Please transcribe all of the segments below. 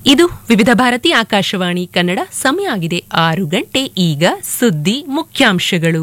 ಇದು ವಿವಿಧ ಭಾರತಿ ಆಕಾಶವಾಣಿ ಕನ್ನಡ ಸಮಯ ಆಗಿದೆ ಆರು ಗಂಟೆ ಈಗ ಸುದ್ದಿ ಮುಖ್ಯಾಂಶಗಳು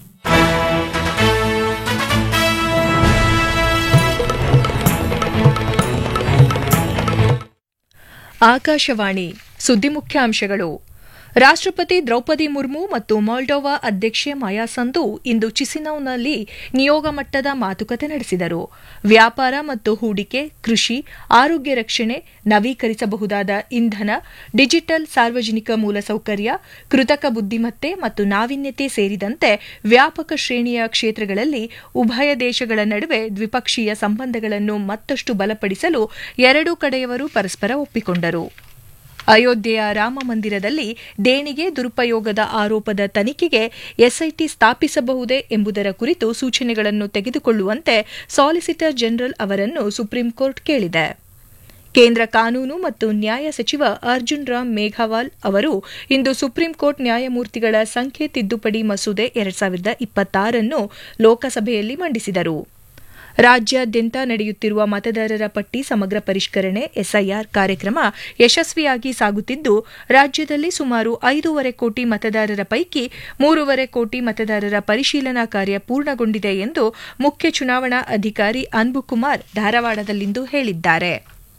ಆಕಾಶವಾಣಿ ಸುದ್ದಿ ಮುಖ್ಯಾಂಶಗಳು ರಾಷ್ಟ್ರಪತಿ ದ್ರೌಪದಿ ಮುರ್ಮು ಮತ್ತು ಮಾಲ್ಡೋವಾ ಅಧ್ಯಕ್ಷೆ ಮಾಯಾ ಸಂಧು ಇಂದು ಚಿಸಿನೌನಲ್ಲಿ ನಿಯೋಗ ಮಟ್ಟದ ಮಾತುಕತೆ ನಡೆಸಿದರು ವ್ಯಾಪಾರ ಮತ್ತು ಹೂಡಿಕೆ ಕೃಷಿ ಆರೋಗ್ಯ ರಕ್ಷಣೆ ನವೀಕರಿಸಬಹುದಾದ ಇಂಧನ ಡಿಜಿಟಲ್ ಸಾರ್ವಜನಿಕ ಮೂಲಸೌಕರ್ಯ ಕೃತಕ ಬುದ್ದಿಮತ್ತೆ ಮತ್ತು ನಾವೀನ್ಯತೆ ಸೇರಿದಂತೆ ವ್ಯಾಪಕ ಶ್ರೇಣಿಯ ಕ್ಷೇತ್ರಗಳಲ್ಲಿ ಉಭಯ ದೇಶಗಳ ನಡುವೆ ದ್ವಿಪಕ್ಷೀಯ ಸಂಬಂಧಗಳನ್ನು ಮತ್ತಷ್ಟು ಬಲಪಡಿಸಲು ಎರಡೂ ಕಡೆಯವರು ಪರಸ್ಪರ ಒಪ್ಪಿಕೊಂಡರು ಅಯೋಧ್ಯೆಯ ರಾಮ ಮಂದಿರದಲ್ಲಿ ದೇಣಿಗೆ ದುರುಪಯೋಗದ ಆರೋಪದ ತನಿಖೆಗೆ ಎಸ್ಐಟಿ ಸ್ಥಾಪಿಸಬಹುದೇ ಎಂಬುದರ ಕುರಿತು ಸೂಚನೆಗಳನ್ನು ತೆಗೆದುಕೊಳ್ಳುವಂತೆ ಸಾಲಿಸಿಟರ್ ಜನರಲ್ ಅವರನ್ನು ಸುಪ್ರೀಂಕೋರ್ಟ್ ಕೇಳಿದೆ ಕೇಂದ್ರ ಕಾನೂನು ಮತ್ತು ನ್ಯಾಯ ಸಚಿವ ಅರ್ಜುನ್ ರಾಮ್ ಮೇಘವಾಲ್ ಅವರು ಇಂದು ಸುಪ್ರೀಂಕೋರ್ಟ್ ನ್ಯಾಯಮೂರ್ತಿಗಳ ಸಂಖ್ಯೆ ತಿದ್ದುಪಡಿ ಮಸೂದೆ ಎರಡ್ ಸಾವಿರದ ಇಪ್ಪತ್ತಾರನ್ನು ಲೋಕಸಭೆಯಲ್ಲಿ ಮಂಡಿಸಿದರು ರಾಜ್ಯಾದ್ಯಂತ ನಡೆಯುತ್ತಿರುವ ಮತದಾರರ ಪಟ್ಟಿ ಸಮಗ್ರ ಪರಿಷ್ಕರಣೆ ಎಸ್ಐಆರ್ ಕಾರ್ಯಕ್ರಮ ಯಶಸ್ವಿಯಾಗಿ ಸಾಗುತ್ತಿದ್ದು ರಾಜ್ಯದಲ್ಲಿ ಸುಮಾರು ಐದೂವರೆ ಕೋಟಿ ಮತದಾರರ ಪೈಕಿ ಮೂರುವರೆ ಕೋಟಿ ಮತದಾರರ ಪರಿಶೀಲನಾ ಕಾರ್ಯ ಪೂರ್ಣಗೊಂಡಿದೆ ಎಂದು ಮುಖ್ಯ ಚುನಾವಣಾ ಅಧಿಕಾರಿ ಅನ್ಬುಕುಮಾರ್ ಧಾರವಾಡದಲ್ಲಿಂದು ಹೇಳಿದ್ದಾರೆ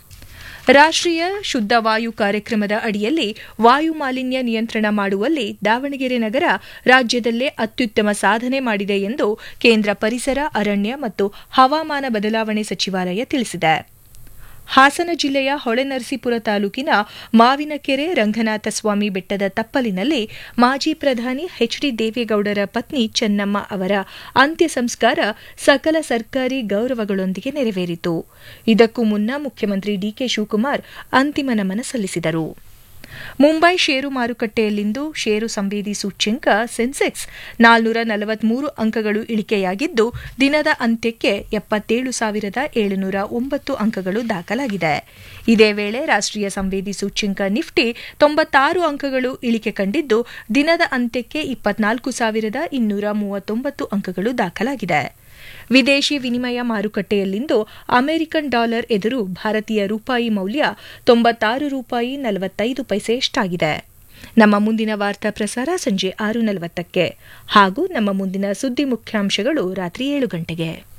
ರಾಷ್ಟ್ರೀಯ ಶುದ್ಧ ವಾಯು ಕಾರ್ಯಕ್ರಮದ ಅಡಿಯಲ್ಲಿ ವಾಯು ಮಾಲಿನ್ಯ ನಿಯಂತ್ರಣ ಮಾಡುವಲ್ಲಿ ದಾವಣಗೆರೆ ನಗರ ರಾಜ್ಯದಲ್ಲೇ ಅತ್ಯುತ್ತಮ ಸಾಧನೆ ಮಾಡಿದೆ ಎಂದು ಕೇಂದ್ರ ಪರಿಸರ ಅರಣ್ಯ ಮತ್ತು ಹವಾಮಾನ ಬದಲಾವಣೆ ಸಚಿವಾಲಯ ತಿಳಿಸಿದೆ ಹಾಸನ ಜಿಲ್ಲೆಯ ಹೊಳೆನರಸೀಪುರ ತಾಲೂಕಿನ ಮಾವಿನಕೆರೆ ರಂಗನಾಥಸ್ವಾಮಿ ಬೆಟ್ಟದ ತಪ್ಪಲಿನಲ್ಲಿ ಮಾಜಿ ಪ್ರಧಾನಿ ಎಚ್ ಡಿ ದೇವೇಗೌಡರ ಪತ್ನಿ ಚೆನ್ನಮ್ಮ ಅವರ ಅಂತ್ಯ ಸಂಸ್ಕಾರ ಸಕಲ ಸರ್ಕಾರಿ ಗೌರವಗಳೊಂದಿಗೆ ನೆರವೇರಿತು ಇದಕ್ಕೂ ಮುನ್ನ ಮುಖ್ಯಮಂತ್ರಿ ಡಿಕೆ ಶಿವಕುಮಾರ್ ಅಂತಿಮ ನಮನ ಸಲ್ಲಿಸಿದರು ಮುಂಬೈ ಷೇರು ಮಾರುಕಟ್ಟೆಯಲ್ಲಿಂದು ಷೇರು ಸಂವೇದಿ ಸೂಚ್ಯಂಕ ಸೆನ್ಸೆಕ್ಸ್ ನಾಲ್ನೂರ ನಲವತ್ಮೂರು ಅಂಕಗಳು ಇಳಿಕೆಯಾಗಿದ್ದು ದಿನದ ಅಂತ್ಯಕ್ಕೆ ಎಪ್ಪತ್ತೇಳು ಸಾವಿರದ ಏಳುನೂರ ಒಂಬತ್ತು ಅಂಕಗಳು ದಾಖಲಾಗಿದೆ ಇದೇ ವೇಳೆ ರಾಷ್ಟ್ರೀಯ ಸಂವೇದಿ ಸೂಚ್ಯಂಕ ನಿಫ್ಟಿ ತೊಂಬತ್ತಾರು ಅಂಕಗಳು ಇಳಿಕೆ ಕಂಡಿದ್ದು ದಿನದ ಅಂತ್ಯಕ್ಕೆ ಇಪ್ಪತ್ನಾಲ್ಕು ಸಾವಿರದ ಇನ್ನೂರ ಮೂವತ್ತೊಂಬತ್ತು ಅಂಕಗಳು ದಾಖಲಾಗಿದೆ ವಿದೇಶಿ ವಿನಿಮಯ ಮಾರುಕಟ್ಟೆಯಲ್ಲಿಂದು ಅಮೆರಿಕನ್ ಡಾಲರ್ ಎದುರು ಭಾರತೀಯ ರೂಪಾಯಿ ಮೌಲ್ಯ ತೊಂಬತ್ತಾರು ರೂಪಾಯಿ ನಲವತ್ತೈದು ಪೈಸೆಯಷ್ಟಾಗಿದೆ ನಮ್ಮ ಮುಂದಿನ ವಾರ್ತಾ ಪ್ರಸಾರ ಸಂಜೆ ಆರು ನಲವತ್ತಕ್ಕೆ ಹಾಗೂ ನಮ್ಮ ಮುಂದಿನ ಸುದ್ದಿ ಮುಖ್ಯಾಂಶಗಳು ರಾತ್ರಿ ಏಳು ಗಂಟೆಗೆ